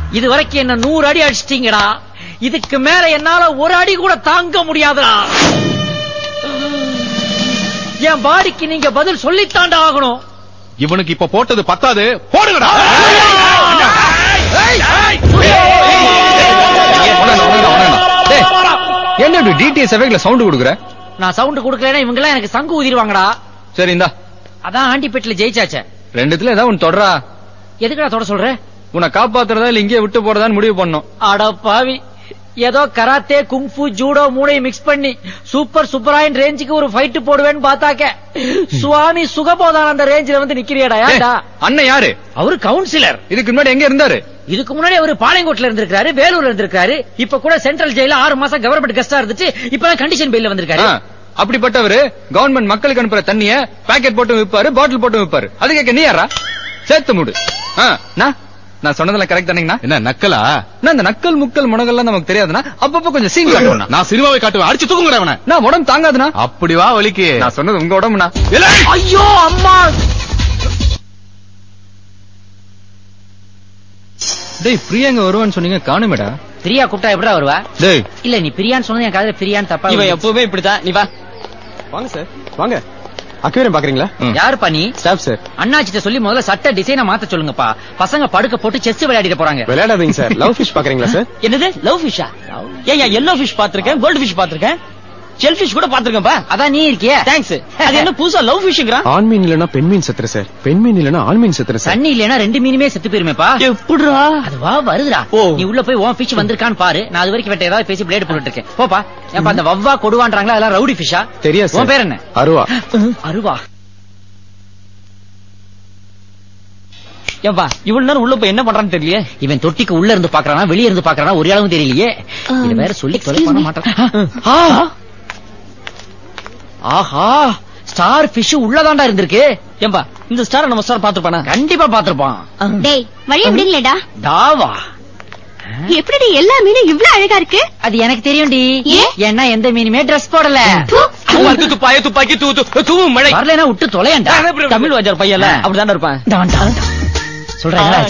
இது வரைக்கும் என்ன நூறு அடி அடிச்சிட்டீங்கடா இதுக்கு மேல என்னால ஒரு அடி கூட தாங்க முடியாதுடா என் பாடிக்கு நீங்க பதில் சொல்லித்தாண்டா ஆகணும் இவனுக்கு இப்ப போட்டது பத்தாது போடுங்கடா என்ன இப்படி டிடிஎஸ் எஃபெக்ட்ல சவுண்ட் கொடுக்குற நான் சவுண்ட் கொடுக்கலன்னா இவங்க எல்லாம் எனக்கு சங்கு ஊதிருவாங்கடா சரி இந்தா அதான் ஆண்டிப்பேட்டில ஜெயிச்சாச்சே ரெண்டுத்துல ஏதாவது ஒன்னு தொடரா எதுக்குடா தொட சொல்ற உன்னை காப்பாத்துறதா இல்ல இங்கேயே விட்டு போறதான்னு முடிவு பண்ணோம் அட பாவி ஏதோ கராத்தே குங்ஃபு ஜூடோ மூணையும் மிக்ஸ் பண்ணி சூப்பர் சூப்பராயின் ரேஞ்சுக்கு ஒரு ஃபைட் போடுவேன்னு பார்த்தாக்க சுவாமி சுகபோதானந்த ரேஞ்சில வந்து நிக்கிறியாடா ஏன்டா அண்ணன் யாரு அவரு கவுன்சிலர் இதுக்கு முன்னாடி எங்க இருந்தாரு இதுக்கு முன்னாடி அவரு பாளையங்கோட்ல இருந்திருக்காரு வேலூர்ல இருந்திருக்காரு இப்ப கூட சென்ட்ரல் ஜெயில ஆறு மாசம் கவர்மெண்ட் கெஸ்டா இருந்துச்சு இப்ப கண்டிஷன் பெயில வந்திருக்காரு ஆ, அப்படிப்பட்டவரு கவர்மெண்ட் மக்களுக்கு அனுப்புற தண்ணிய பாக்கெட் போட்டு விப்பாரு பாட்டில் போட்டு விப்பாரு அது கேட்க நீ யாரா சேர்த்து மூடு ஆ, நான் நான் சொன்னதெல்லாம் கரெக்ட் தானேங்கண்ணா என்ன நக்கலா நான் இந்த நக்கல் முக்கல் முனகல்லாம் நமக்கு தெரியாதுன்னா அப்பப்ப கொஞ்சம் சீன் காட்டுவேன் நான் சினிமாவை காட்டுவேன் அடிச்சு தூக்குங்கடா அவனை நான் உடம்பு தாங்காதுண்ணா அப்படி வா வலிக்கு நான் சொன்னது உங்க உடம்புண்ணா ஐயோ அம்மா டேய் பிரியங்க வருவான்னு சொன்னீங்க காணுமேடா பிரியா கூப்பிட்டா எப்படா வருவா டேய் இல்ல நீ பிரியான்னு சொன்னது என் காதுல பிரியான்னு தப்பா இவன் விழுந்துச்சு. எப்பவுமே இப்படித்தான் நீ வா வாங்க சார் வாங்க அக்வேரியம் பாக்குறீங்களா ம். யாருப்பா நீ ஸ்டாப் சார் அண்ணாச்சிட்ட சொல்லி முதல்ல சட்ட டிசைனை மாத்த சொல்லுங்கப்பா பசங்க படுக்க போட்டு செஸ் விளையாடிட போறாங்க விளையாடாதீங்க சார் லவ் ஃபிஷ் பாக்குறீங்களா சார் என்னது லவ் ஃபிஷ்ஷா ஏன் எல்லோ ஃபிஷ் பாத்திருக்கேன் கோல்டு ஃபிஷ் பாத்திருக்கேன் ஷெல் ஃபிஷ் கூட பாத்திருக்கேன்பா அதான் நீ இருக்கியே தேங்க்ஸ் அது என்ன புதுசா லவ் ஃபிஷ்ங்கிறான் ஆண் மீன் இல்லனா பெண் மீன் செத்துற சார் பெண் மீன் இல்லனா ஆண் மீன் செத்துற சார் தண்ணி இல்லைன்னா ரெண்டு மீனுமே செத்து போயிருமேப்பா எப்படிடா அதுவா வருதுடா ஓ. நீ உள்ள போய் உன் ஃபிஷ் வந்திருக்கான்னு பாரு நான் அது வரைக்கும் வேற ஏதாவது பேசி பிளேட் போட்டுட்டு இருக்கேன் போப்பா ஏப்பா அந்த வவ்வா கொடுவான்றாங்களா அதெல்லாம் ரவுடி ஃபிஷ்ஷா தெரியாது உன் சார் பேர் என்ன அருவா அருவா ஏன்பா இவ்வளவு நேரம் உள்ள போய் என்ன பண்றான்னு தெரியலையே இவன் தொட்டிக்கு உள்ள இருந்து பாக்குறானா வெளிய இருந்து பாக்குறானா ஒரு அளவும் தெரியலையே இது வேற சொல்லி தொலை பண்ண மாட்டான் ஆ! ஆஹா ஸ்டார் ஃபிஷ் உள்ளதாண்டா இருந்திருக்கு ஏன்பா இந்த ஸ்டார் நம்ம ஸ்டார் பாத்துருப்பானா கண்டிப்பா பாத்திருப்பான் டேய் வழிய விடுங்களேடா டாவா எப்படிடி எல்லா மீனும் இவ்ளோ அழகா இருக்கு அது எனக்கு தெரியும்டி ஏன்? ஏன்னா எந்த மீனுமே ட்ரெஸ் போடல தூ. துப்பாய துப்பாக்கி தூ தூ தூ மழை வரலைன்னா விட்டு தொலையண்டா தமிழ் வாஜார் பையன்ல அப்படிதானே இருப்பான் சொல்றேன்